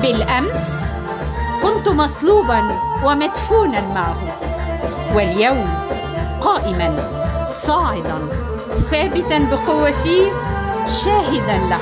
بالامس كنت مصلوبا ومدفونا معه واليوم قائما صاعدا ثابتا بقوه فيه شاهدا له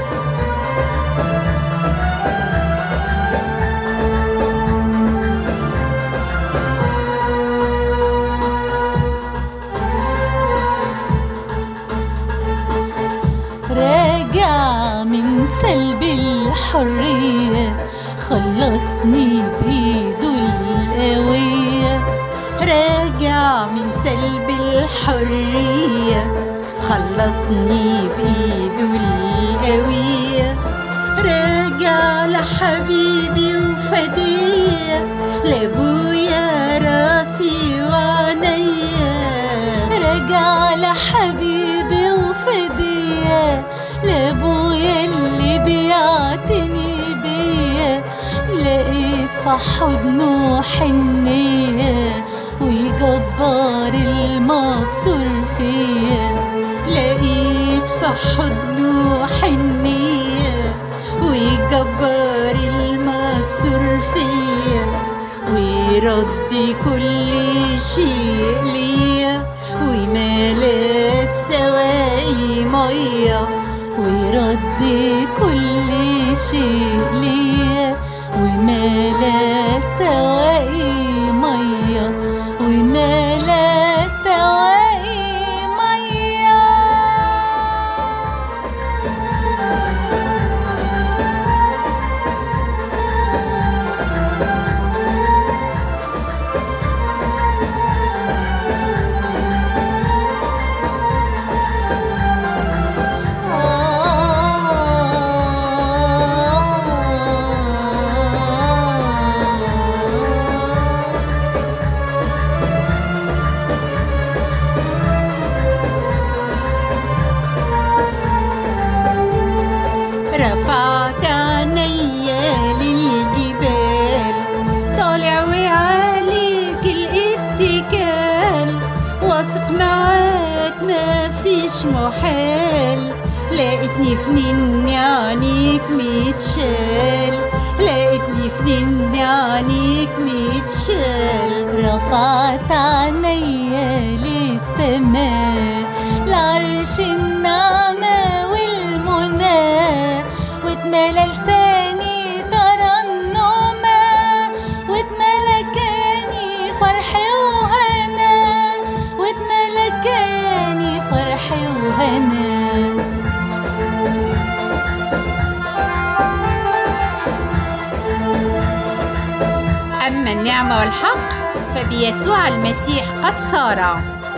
راجع من سلب الحرية خلصني بإيده القوية راجع من سلب الحرية خلصني بإيده القوية راجع لحبيبي وفدية لأبويا راسي وعينيا راجع لحبيبي وفدية لأبويا اللي بيعتني بيا لقيت في حضنه حنية ويجبر المكسور فيا لقيت في حضنه حنية ويجبر المكسور فيا ويرد كل شيء ليا ويملى السواقي ميه ويرد كل شيء ليا وملا سواقي مية وملا سواقي مية رفعت عينيا للجبال طالع وعليك الاتكال واثق معاك ما فيش محال لقيتني في نين عينيك متشال لقيتني في نين عينيك متشال رفعت عينيا للسماء لعرش النعمة والمنى واتملى لساني ترنما واتملكاني فرح وهنا واتملكاني فرح وهنا أما النعمة والحق فبيسوع المسيح قد صار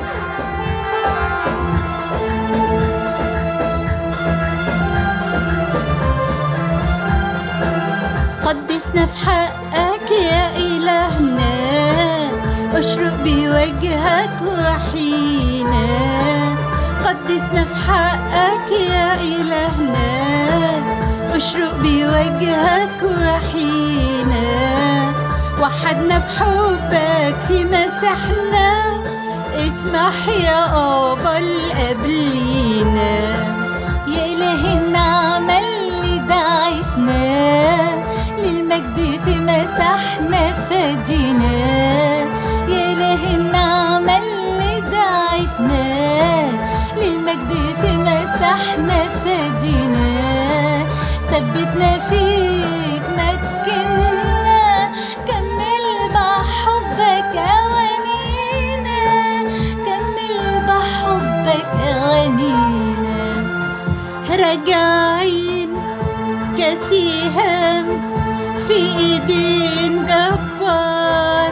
قدسنا في حقك يا إلهنا اشرق بوجهك وحينا قدسنا في حقك يا إلهنا اشرق بوجهك وحينا وحدنا بحبك في مسحنا اسمح يا أبا القبلينا يا إله النعمة اللي دعيتنا للمجد في مسحنا فدينا يا إله النعمة اللي دعيتنا للمجد في مسحنا فدينا ثبتنا فيك مكنا كمل بحبك أوانينا كمل بحبك أوانينا راجعين كسيهم في ايدين جبار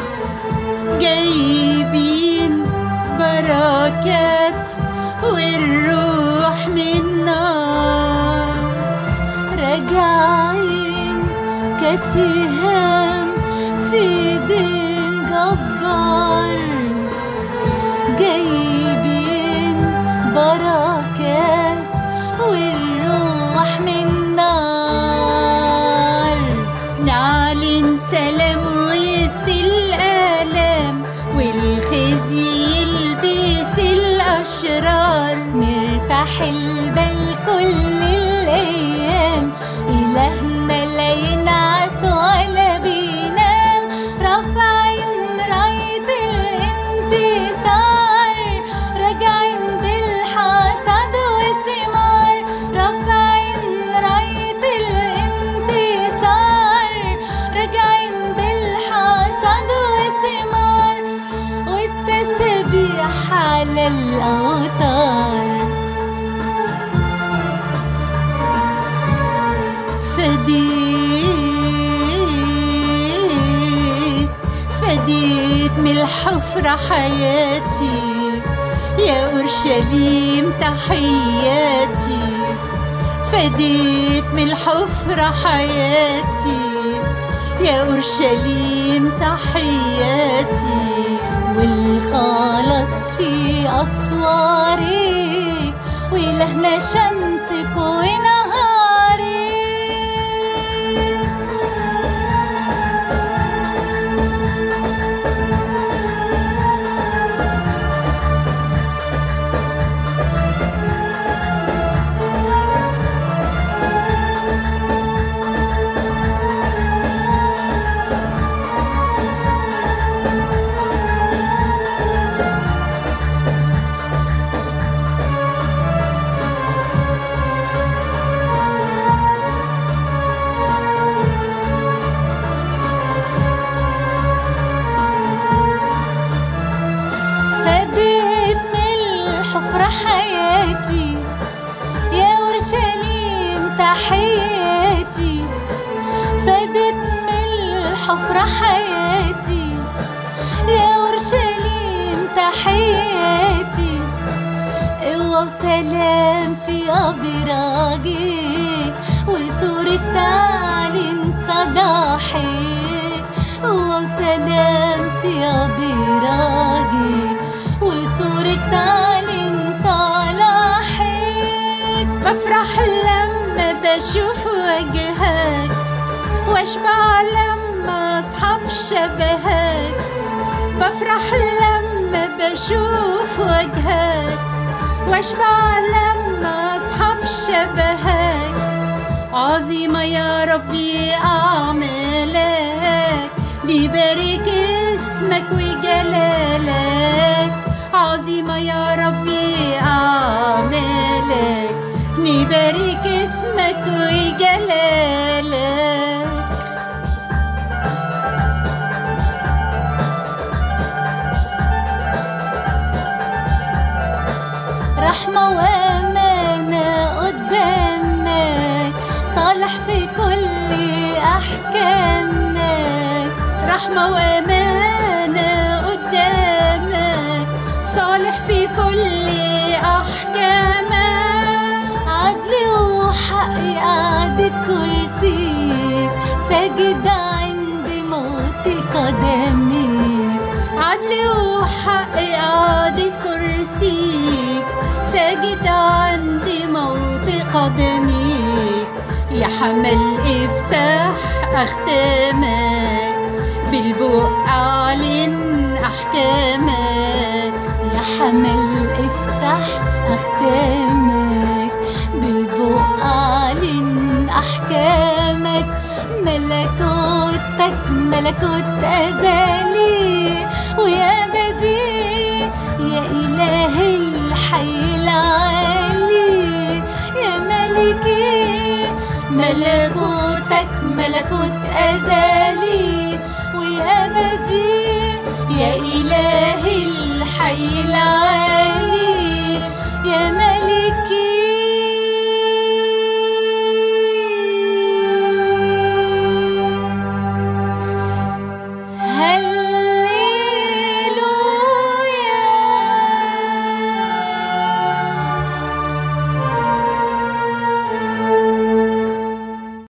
جايبين بركات والروح من نار راجعين كسهام في دين جبار جايبين بركات والروح من نار نعلن سلام وسط الآلام والخزي يلبس الأشرار مرتاح البال كل الأيام إلهنا لا ينام على الأوتار فديت فديت من الحفرة حياتي يا أورشليم تحياتي فديت من الحفرة حياتي يا أورشليم تحياتي والخلاص في أسوارك وإلهنا شمسك ونهارك فديت من الحفرة حياتي يا أورشليم تحياتي فديت من الحفرة حياتي يا أورشليم تحياتي قوة وسلام في أبراجك وصورة تعلن صلاحك قوة وسلام في أبراجك وصورة تعلن صلاحك بفرح لما بشوف وجهك واشبع لما اصحاب شبهك بفرح لما بشوف وجهك واشبع لما اصحاب شبهك عظيمة يا ربي أعمالك بيبارك اسمك وجلالك عظيمة يا ربي أعمالك نبارك اسمك وجلالك رحمة وأمانة قدامك صالح في كل أحكامك رحمة وأمانة قدامك صالح في كل أحكامك عدل وحق قعدة كرسيك ساجد عند موت قدميك عدل وحق قعدة كرسيك ساجد عند موت قدميك يا حمل افتح أختامك بالبوق أعلن أحكامك يا حمل افتح أختامك بالبوق أعلن أحكامك ملكوتك ملكوت أزلي ويا بديع يا إله الحي العالي يا ملكي ملكوتك ملكوت أزلي ويا بديع يا إله الحي العالي يا ملكي هل